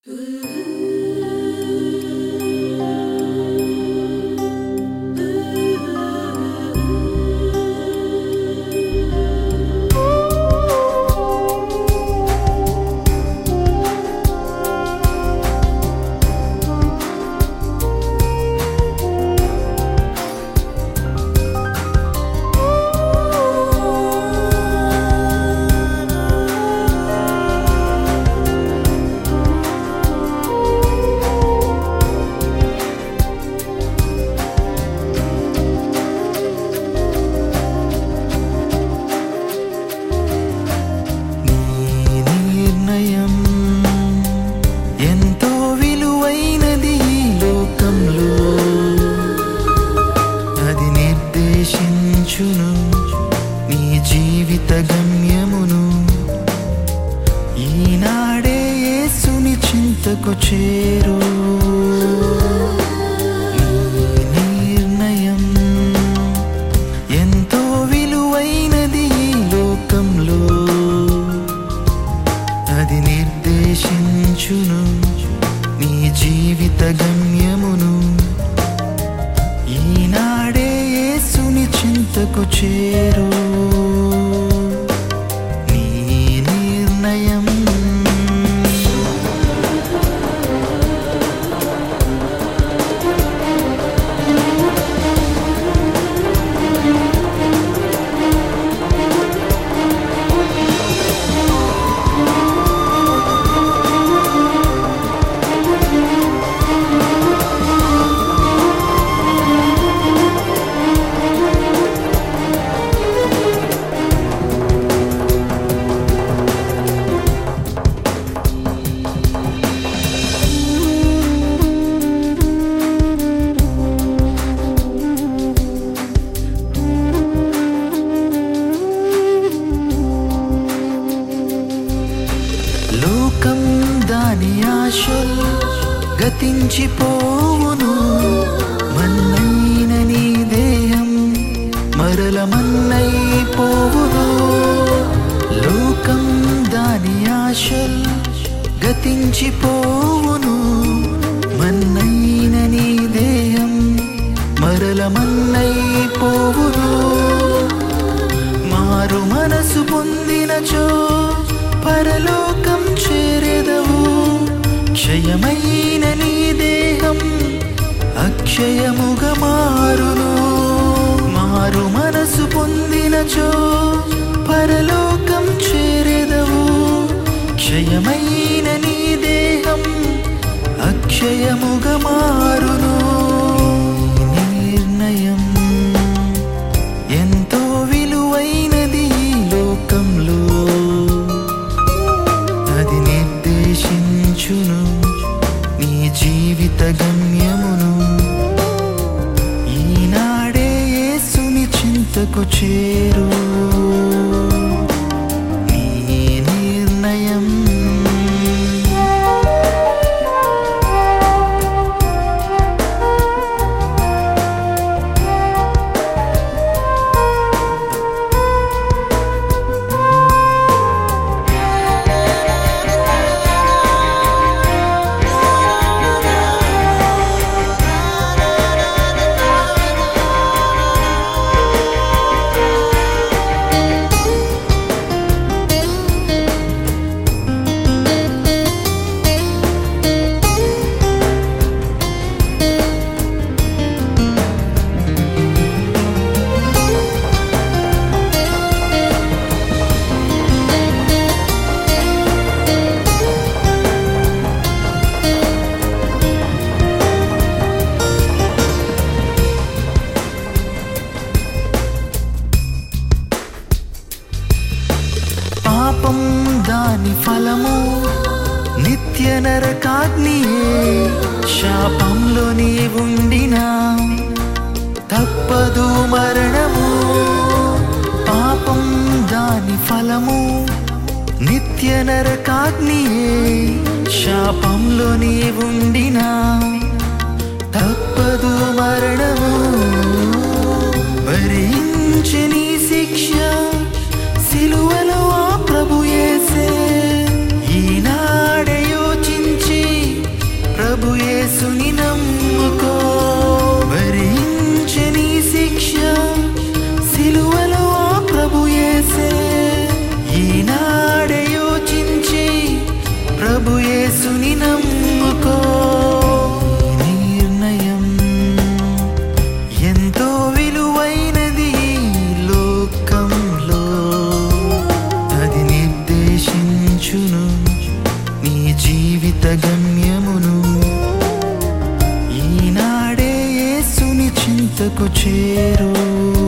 చెంతకు చేరు నీ నిర్ణయం ఎంతో విలువైనది ఈ లోకంలో అది నిర్దేశించును నీ జీవిత గమ్యమును ఈనాడే యేసుని చింతకు చేరు నీ నిర్ణయం లోకం దాని ఆశలు గతించిపోవును మన్నైన నీ దేహం మరల మన్నైపోవును లోకం దాని ఆశలు గతించిపోవును మన్నైన నీ దేహం మరల మన్నైపోవును మారు మనసు పొందినచో పరలోకం చేరెదవు క్షయమైన నీ దేహం అక్షయముగా మారును మారు మనసు పొందినచో పరలోకం చేరెదవు క్షయమైన నీ దేహం అక్షయముగా మారును నీ నిర్ణయం ఎంతో విలువైనది ఈ లోకంలో అది నిర్దేశించును నీ జీవిత గమ్యమును ఈనాడే యేసుని చింతకు చేరు నీ నిర్ణయం పాపం దాని ఫలము నిత్య నరకాగ్నియే శాపంలో నీ ఉండినా తప్పదు మరణము పాపం దాని ఫలము నిత్య నరకాగ్నియే శాపంలో నీ ఉండినా తప్పదు మరణము భరించి నీ శిక్ష సిలువలో ఆ ప్రభు యేసే ఈనాడే యోచించి చూపించును నీ జీవిత గమ్యమును ఈనాడే యేసుని చింతకు చేరు